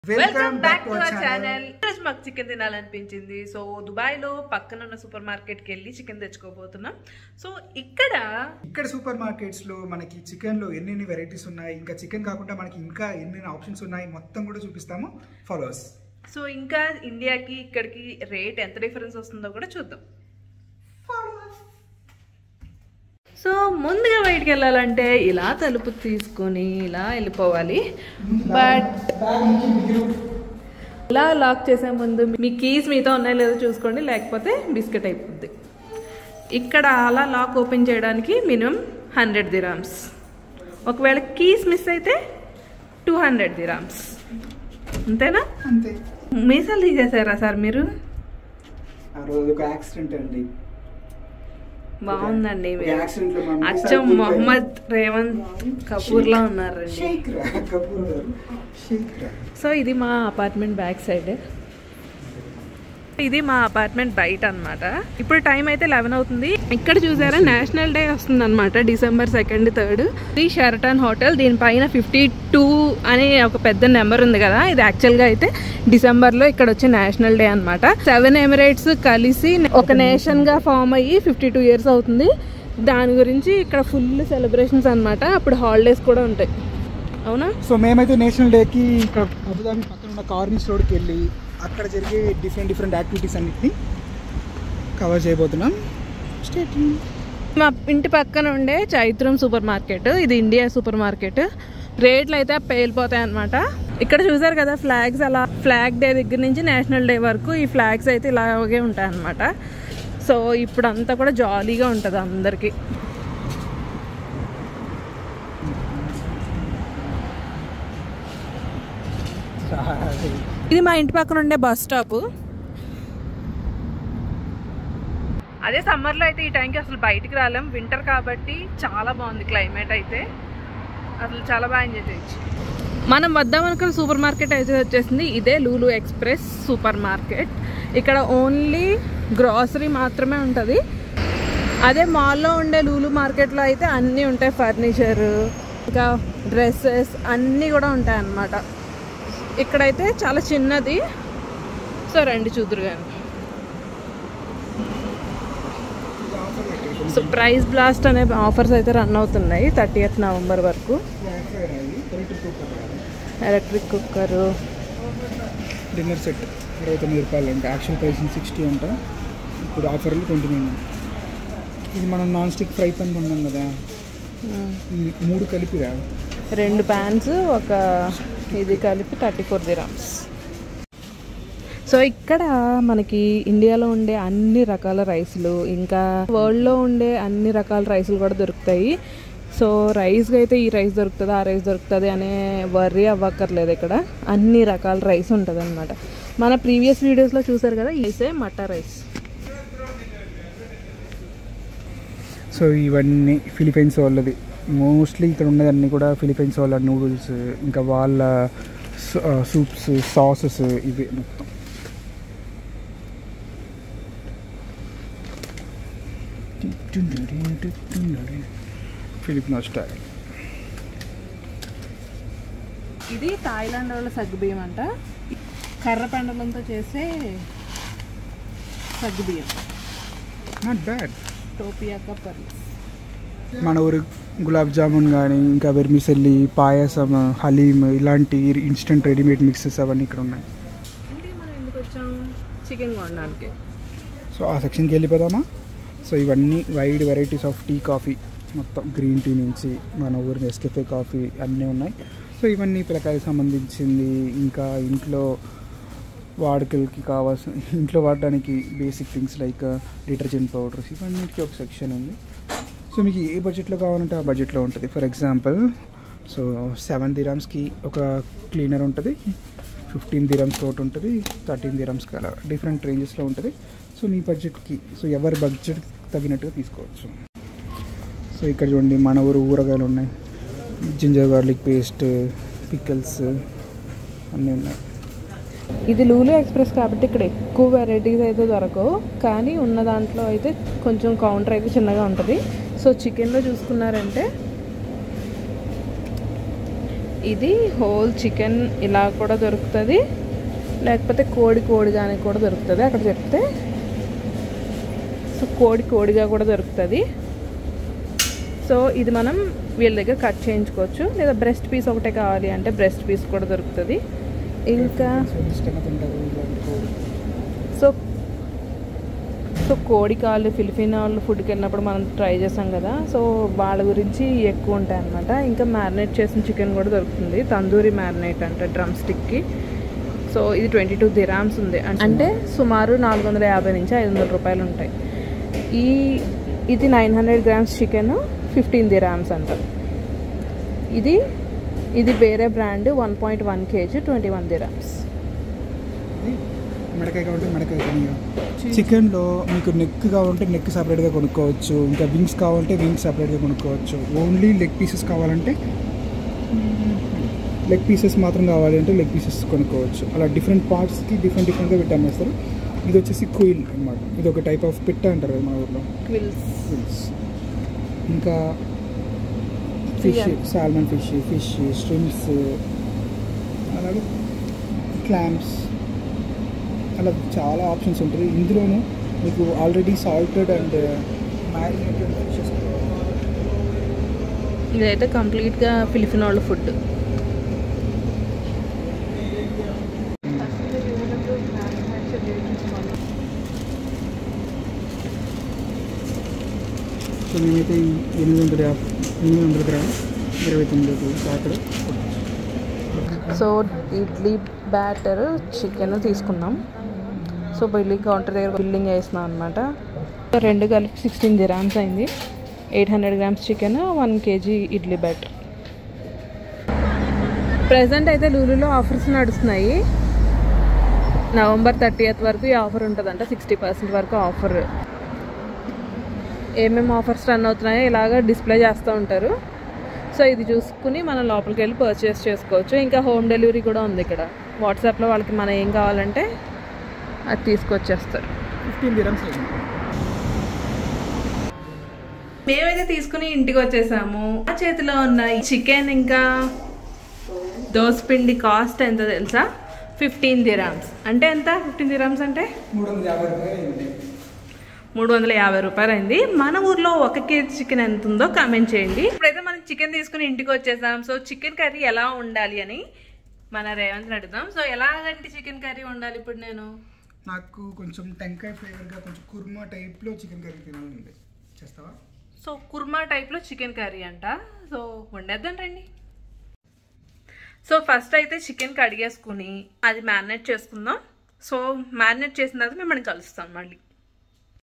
Welcome back to our channel channel ఈరోజు మాకు chicken తినాలనిపించింది so Dubai లో పక్కన ఉన్న సూపర్ మార్కెట్ కి వెళ్ళి చికెన్ తెచ్చుకోబోతున్నాం సో ఇక్కడ ఇక్కడ సూపర్ మార్కెట్స్ లో మనకి చికెన్ లో ఎన్నెన్ని వెరైటీస్ ఉన్నాయి ఇంకా చికెన్ కాకుండా మనకి ఇంకా ఎన్నెన్ని ఆప్షన్స్ ఉన్నాయి మొత్తం కూడా చూపిస్తాము ఫాలోవర్స్ సో ఇంకా ఇండియాకి ఇక్కడికి రేట్ ఎంత డిఫరెన్స్ వస్తుందో కూడా చూద్దాం సో ముందుగా బయటికి వెళ్ళాలంటే ఇలా తలుపు తీసుకొని ఇలా వెళ్ళిపోవాలి బట్ ఇలా లాక్ చేసే ముందు మీ కీస్ మీతో ఉన్నాయో లేదో చూసుకోండి లేకపోతే బిస్కెట్ అయిపోద్ది ఇక్కడ అలా లాక్ ఓపెన్ చేయడానికి మినిమం హండ్రెడ్ దిరామ్స్ ఒకవేళ కీస్ మిస్ అయితే టూ హండ్రెడ్ దిరామ్స్ అంతేనా అంతే మీసాలు తీసేసారా సార్ మీరు ఆ రోజు ఒక యాక్సిడెంట్ అండి బాగుందండి ఒక మీరు. యాక్సిడెంట్ లో మా మీసాలు అచ్చం కూలిపోయాయి. మొహమ్మద్ రేవంత్ కపూర్ లా ఉన్నారండి షేక్ రా కపూర్ గారు షేక్ రా సో ఇది మా అపార్ట్మెంట్ బ్యాక్ సైడ్ ఇది మా అపార్ట్మెంట్ బయట అన్నమాట ఇప్పుడు టైం అయితే లెవెన్ అవుతుంది ఇక్కడ చూసారా నేషనల్ డే వస్తుంది అనమాట డిసెంబర్ సెకండ్ థర్డ్ ఇది షెరటన్ హోటల్ దీనిపైన ఫిఫ్టీ టూ అనే ఒక పెద్ద నెంబర్ ఉంది కదా ఇది యాక్చువల్గా అయితే డిసెంబర్లో ఇక్కడ వచ్చే నేషనల్ డే అన్నమాట సెవెన్ ఎమిరేట్స్ కలిసి ఒక నేషన్గా ఫామ్ అయ్యి ఫిఫ్టీ టూ ఇయర్స్ అవుతుంది దాని గురించి ఇక్కడ ఫుల్ సెలబ్రేషన్స్ అన్నమాట అప్పుడు హాలిడేస్ కూడా ఉంటాయి అవునా సో మేమైతే నేషనల్ డేకి ఇక్కడ అబుదాబి పక్కన ఉన్న కార్నిస్ రోడ్కి వెళ్ళి అక్కడ జరిగే డిఫరెంట్ డిఫరెంట్ యాక్టివిటీస్ అన్నిటిని కవర్ చేయబోతున్నాం స్టేట్ మా ఇంటి పక్కన ఉండే చైత్రం సూపర్ మార్కెట్ ఇది ఇండియా సూపర్ మార్కెట్ రేట్లు అయితే పేలిపోతాయి అనమాట ఇక్కడ చూసారు కదా ఫ్లాగ్స్ అలా ఫ్లాగ్ డే దగ్గర నుంచి నేషనల్ డే వరకు ఈ ఫ్లాగ్స్ అయితే ఇలాగే ఉంటాయి అనమాట సో ఇప్పుడు అంతా కూడా జాలీగా ఉంటుంది అందరికీ ఇది మా ఇంటి పక్కన ఉండే బస్ స్టాప్ అదే సమ్మర్లో అయితే ఈ టైంకి అసలు బయటికి రాలేం వింటర్ కాబట్టి చాలా బాగుంది క్లైమేట్ అయితే అసలు చాలా బాగా ఎంజాయ్ చేయొచ్చు మనం వద్దాం అనుకున్న సూపర్ మార్కెట్ అయితే వచ్చేసింది ఇదే లూలు ఎక్స్ప్రెస్ సూపర్ మార్కెట్ ఇక్కడ ఓన్లీ గ్రాసరీ మాత్రమే ఉంటుంది అదే మాల్లో ఉండే లూలు మార్కెట్లో అయితే అన్నీ ఉంటాయి ఫర్నిచర్ ఇంకా డ్రెస్సెస్ అన్నీ కూడా ఉంటాయి అన్నమాట ఇక్కడైతే చాలా చిన్నది సో రండి చూదురు కానీ సో ప్రైస్ బ్లాస్ట్ అనే ఆఫర్స్ అయితే రన్ అవుతున్నాయి థర్టీ నవంబర్ వరకు ఎలక్ట్రిక్ కుక్కరు డిన్నర్ సెట్ ఇరవై తొమ్మిది రూపాయలు అంట యాక్చువల్ ప్రైస్ సిక్స్టీ అంట ఇప్పుడు ఆఫర్లు ట్వంటీ నైన్ ఇది మనం నాన్ స్టిక్ ఫ్రై పన్ కొన్నాం కదా ఈ మూడు కలిపిరా రెండు ప్యాన్స్ ఒక ఇది కలిపి థర్టీ ఫోర్ దిరామ్స్ సో ఇక్కడ మనకి ఇండియాలో ఉండే అన్ని రకాల రైస్లు ఇంకా వరల్డ్లో ఉండే అన్ని రకాల రైస్లు కూడా దొరుకుతాయి సో రైస్కి అయితే ఈ రైస్ దొరుకుతుంది ఆ రైస్ దొరుకుతుంది అనే వర్రీ అవ్వక్కర్లేదు ఇక్కడ అన్ని రకాల రైస్ ఉంటుంది అనమాట మన ప్రీవియస్ వీడియోస్లో చూసారు కదా ఇసే మటా రైస్ సో ఇవన్నీ ఫిలిపైన్స్ వాళ్ళది మోస్ట్లీ ఇక్కడ ఉన్నదన్నీ కూడా ఫిలిపైన్స్ వాళ్ళ నూడిల్స్ ఇంకా వాళ్ళ సూప్స్ సాసెస్ ఇవి మొత్తం ఫిలిపినో స్టైల్ ఇది థాయిలాండ్ వాళ్ళ సగ్గుబియ్యం అంట కర్ర పెండలంతో చేసే సగ్గుబియ్యం నాట్ బ్యాడ్ టోపియాకా పర్లీస్ మన ఊరు గులాబ్ జామున్ కానీ ఇంకా వెర్మిసెల్లి పాయసం హలీమ్ ఇలాంటి ఇన్స్టెంట్ రెడీమేడ్ మిక్సెస్ అవన్నీ ఇక్కడ ఉన్నాయి అంటే మనం ఎందుకు వచ్చాం చికెన్ కొనడానికి సో ఆ సెక్షన్కి వెళ్ళిపోదామా సో ఇవన్నీ wide varieties of tea coffee మొత్తం గ్రీన్ టీ నుంచి మన ఊరి నెస్కెఫే కాఫీ అన్నీ ఉన్నాయి సో ఇవన్నీ పిల్లకాయలకు సంబంధించింది ఇంకా ఇంట్లో వాడుకలకి కావాల్సిన ఇంట్లో వాడడానికి basic things like detergent powders ఇవన్నిటికీ ఒక సెక్షన్ ఉంది సో మీకు ఏ బడ్జెట్లో కావాలంటే ఆ బడ్జెట్లో ఉంటుంది ఫర్ ఎగ్జాంపుల్ సో సెవెన్ దిరామ్స్కి ఒక క్లీనర్ ఉంటుంది ఫిఫ్టీన్ దిరమ్స్ ఒకటి ఉంటుంది థర్టీన్ దిరమ్స్కి అలా డిఫరెంట్ రేంజెస్లో ఉంటుంది సో మీ బడ్జెట్కి సో ఎవరి బడ్జెట్ తగినట్టుగా తీసుకోవచ్చు సో ఇక్కడ చూడండి మన ఊరు ఊరగాయలు ఉన్నాయి జింజర్ గార్లిక్ పేస్ట్ పిక్కల్స్ అన్నీ ఉన్నాయి ఇది లూలు ఎక్స్ప్రెస్ కాబట్టి ఇక్కడ ఎక్కువ వెరైటీస్ అయితే దొరకవు కానీ ఉన్న దాంట్లో అయితే కొంచెం కౌంటర్ అయితే చిన్నగా ఉంటుంది సో చికెన్లో చూసుకున్నారంటే ఇది హోల్ చికెన్ ఇలా కూడా దొరుకుతుంది లేకపోతే కోడి కోడిగానే కూడా దొరుకుతుంది అక్కడ చెప్తే సో కోడి కోడిగా కూడా దొరుకుతుంది సో ఇది మనం వీళ్ళ దగ్గర కట్ చేయించుకోవచ్చు లేదా బ్రెస్ట్ పీస్ ఒకటే కావాలి అంటే బ్రెస్ట్ పీస్ కూడా దొరుకుతుంది ఇంకా సో ఇష్టంగా తింటారు ఇలాంటి కోడి సో సో కోడి కాళ్ళు ఫిలిపిన్ వాళ్ళు ఫుడ్కి వెళ్ళినప్పుడు మనం ట్రై చేసాం కదా సో వాళ్ళ గురించి ఎక్కువ ఉంటాయి అనమాట ఇంకా మ్యారినేట్ చేసిన చికెన్ కూడా దొరుకుతుంది తందూరి మ్యారినేట్ అంటే డ్రమ్ స్టిక్కి సో ఇది ట్వంటీ టూ దిరామ్స్ ఉంది అం- అంటే సుమారు నాలుగు వందల యాభై నుంచి ఐదు వందల రూపాయలు ఉంటాయి ఈ ఇది nine hundred grams chicken fifteen dirhams అంట ఇది ఇది వేరే brand one point one KG twenty one dirhams ఇది మెడకాయ కావాలంటే మెడకాయ కొనియా చికెన్లో మీకు నెక్ కావాలంటే నెక్ సపరేట్గా కొనుక్కోవచ్చు ఇంకా వింగ్స్ కావాలంటే వింగ్స్ సపరేట్గా కొనుక్కోవచ్చు ఓన్లీ లెగ్ పీసెస్ కావాలంటే లెగ్ పీసెస్ మాత్రం కావాలి అంటే లెగ్ పీసెస్ కొనుక్కోవచ్చు అలా డిఫరెంట్ పార్ట్స్కి డిఫరెంట్ డిఫరెంట్గా పెట్టామేస్తారు ఇది వచ్చేసి కుయిల్ అన్నమాట ఇది ఒక టైప్ ఆఫ్ పిట్ట అంటారు కదా మా ఊర్లో క్విల్స్ ఫిష్ ఇంకా fish Yeah. Salmon fish fish స్ట్రిమ్స్ అలాగే క్లామ్స్ అలా చాలా ఆప్షన్స్ ఉంటాయి ఇందులోనూ మీకు already salted and marinated fishes ఇదైతే కంప్లీట్గా ఫిలిపిన్ వాళ్ళ ఫుడ్ సో మేమైతే ఈ ఎనిమిది వందల యాభై ఎనిమిది వందల గ్రామ్ ఇరవై తొమ్మిది packet so idli batter chicken తీసుకున్నాం సో బిల్లింగ్ కౌంటర్ దగ్గర బిల్లింగ్ వేస్తున్నాం అనమాట రెండు కలిపి సిక్స్టీన్ దిరామ్స్ అయింది eight hundred grams chicken one KG idli batter present అయితే లూలులో ఆఫర్స్ నడుస్తున్నాయి నవంబర్ థర్టీయత్ వరకు ఈ ఆఫర్ ఉంటుందంట సిక్స్టీ పర్సెంట్ వరకు ఆఫర్ ఏమేమి ఆఫర్స్ రన్ అవుతున్నాయో ఇలాగ డిస్ప్లే చేస్తూ ఉంటారు సో ఇది చూసుకుని మనం లోపలికి వెళ్ళి పర్చేస్ చేసుకోవచ్చు ఇంకా హోమ్ డెలివరీ కూడా ఉంది ఇక్కడ వాట్సాప్లో వాళ్ళకి మనం ఏం కావాలంటే అది తీసుకొచ్చేస్తారు ఫిఫ్టీన్ దిరమ్స్ అయింది మేమైతే తీసుకుని ఇంటికి వచ్చేసాము ఆ చేతిలో ఉన్న చికెన్ ఇంకా దోసపిండి కాస్ట్ ఎంత తెలుసా ఫిఫ్టీన్ దిరామ్స్ అంటే ఎంత ఫిఫ్టీన్ దిరామ్స్ అంటే మూడు వందల యాభై రూపాయలు అయింది మూడు వందల యాభై రూపాయలు అయింది మన ఊర్లో ఒక కేజీ చికెన్ ఎంత ఉందో కామెంట్ చేయండి ఇప్పుడైతే మనం చికెన్ తీసుకుని ఇంటికి వచ్చేసాం సో చికెన్ కర్రీ ఎలా ఉండాలి అని మన రేవంత్ అడుగుదాం సో ఎలాగంటే చికెన్ కర్రీ ఉండాలి ఇప్పుడు నేను నాకు కొంచెం టెంకాయ ఫ్లేవర్గా కొంచెం కుర్మా టైప్లో చికెన్ కర్రీ తినాలని ఉంది చేస్తావా సో కుర్మా టైప్లో చికెన్ కర్రీ అంట సో వండేద్దాం రండి సో ఫస్ట్ అయితే చికెన్ కడిగేసుకుని అది మ్యారినేట్ చేసుకుందాం సో మ్యారినేట్ చేసిన తర్వాత మిమ్మల్ని కలుస్తాం మళ్ళీ